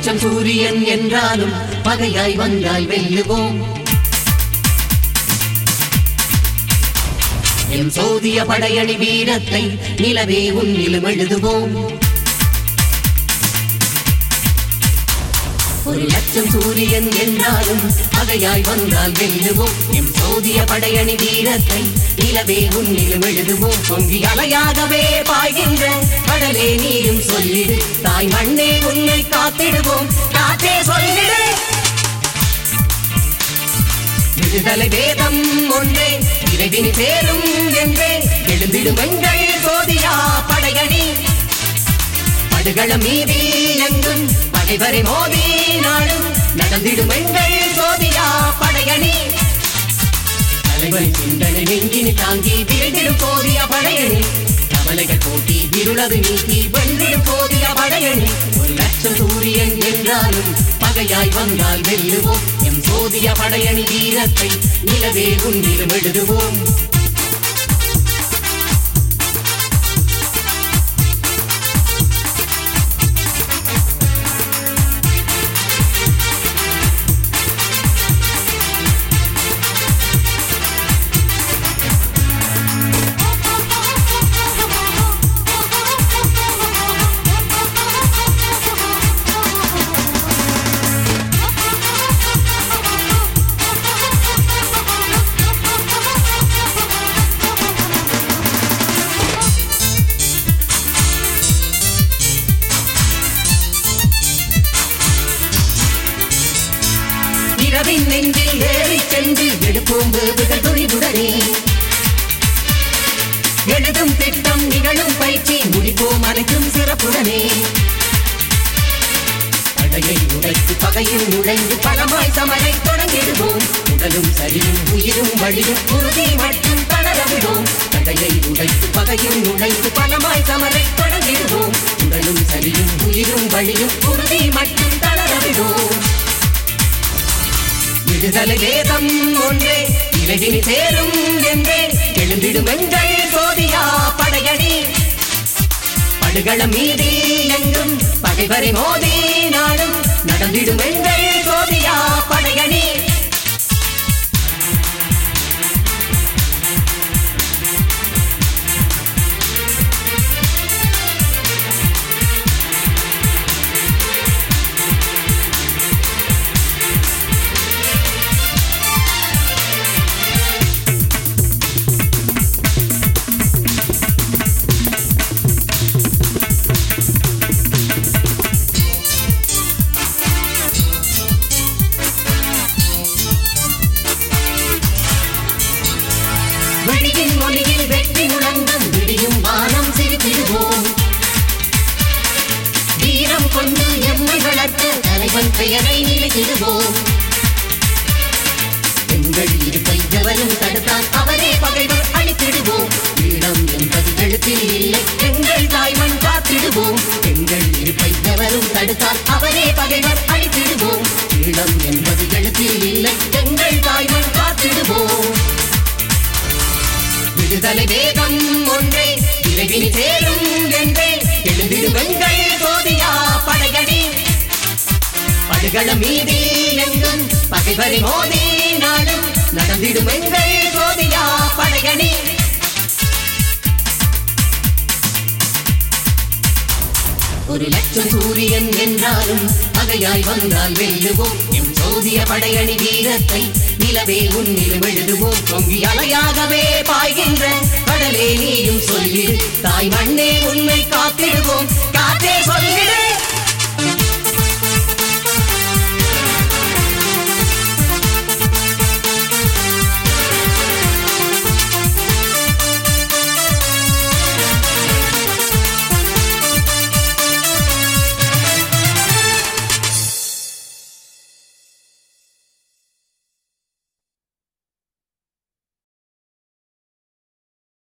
லட்சம் சூரியன் என்றாலும் பகையாய் வந்தால் வெல்லுவோம் எம் சோதிய படையணி வீரத்தை நிலவே உன்னிலும் எழுதுவோம் ஒரு லட்சம் சூரியன் என்றாலும் பகையாய் வந்தால் வெல்லுவோம் எம் சோதிய படையணி வீரத்தை நிலவே உன்னிலும் எழுதுவோம் பொங்கி அலையாகவே பாய்கின்ற கடலே நீயும் சொல்லிடு தாய் மண்ணே உன்னை காத்திடுவோம் காற்றே சொல்லிடு விடுதலை வேதம் ஒன்றே இறைவினி சேரும் என்றே எழுந்திடும் எங்கள் சோதியா படையணி படுகளம் மீதி எங்கும் பகைவரை மோதி நாடும் நடந்திடும் எங்கள் சோதியா படையணி தலைவரி சிந்தனை நெஞ்சினி தாங்கி வீழ்ந்திடும் போதிய படையணி கவலைகள் போட்டி இருளது நீக்கி வென்றிடும் போதிய படையணி ஒரு லட்சம் சூரியன் என்றாலும் பகையாய் வந்தால் வெல்லுவோம் எம் சோதிய படையணி வீரத்தை நிலவே உன்னிலும் எழுதுவோம் இரவின் நெஞ்சில் ஏறி சென்று எடுப்போம் வேவுகள் துணிவுடனே எழுதும் திட்டம் நிகழும் பயிற்சி முடிப்போம் அனைத்தும் சிறப்புடனே படையை உடைத்து பகையில் நுழைந்து பலமாய் சமரை தொடங்கிடுவோம் உடலும் சரியும் உயிரும் வழியும் உறுதி மட்டும் தளரவிடும் படையை உடைத்து பகையில் நுழைந்து பலமாய் சமரை தொடங்கிடுவோம் உடலும் சரியும் உயிரும் வழியும் உறுதி மட்டும் தளரவிடும் விடுதலை வேதம் ஒன்றே இலகினி சேரும் என்றே எழுந்திடும் எங்கள் சோதியா படையணி படுகளம் மீதி எங்கும் பகைவரை மோதி நாடும் நடந்திடும் எங்கள் சோதியா படையணி வெடியின் ஒளியில் வெற்றி முழங்கும் விடியும் வானம் சிரித்திடுவோம் வீரம் கொண்டு எம்மை வளர்த்து தலைவன் பெயரை நிலைத்திடுவோம் எங்கள் இருப்பை எவரும் தடுத்தால் அவரே பகைவர் அழித்திடுவோம் ஈழம் என்பது எழுத்தில் இல்லை எங்கள் தாய்மண் காத்திடுவோம் எங்கள் இருப்பை எவரும் தடுத்தால் அவரே பகைவர் அழித்திடுவோம் ஈழம் என்பது எழுத்தில் இல்லை எங்கள் தாய்மண் காத்திடுவோம் விடுதலை வேதம் ஒன்றே இறைவினி சேரும் என்றே எழுந்திடும் எங்கள் சோதியா படையணி படுகளம் மீதி எங்கும் பகைவரை மோதி நாடும் நடந்திடும் எங்கள் சோதியா படையணி ஒரு லட்சம் சூரியன் என்றாலும் பகையாய் வந்தால் வெல்லுவோம் எம் சோதிய படையணி வீரத்தை நிலவே உன்னிலும் எழுதுவோம் பொங்கி அலையாகவே பாய்கின்ற கடலே நீயும் சொல்லிடு தாய் மண்ணே உன்னை காத்திடுவோம்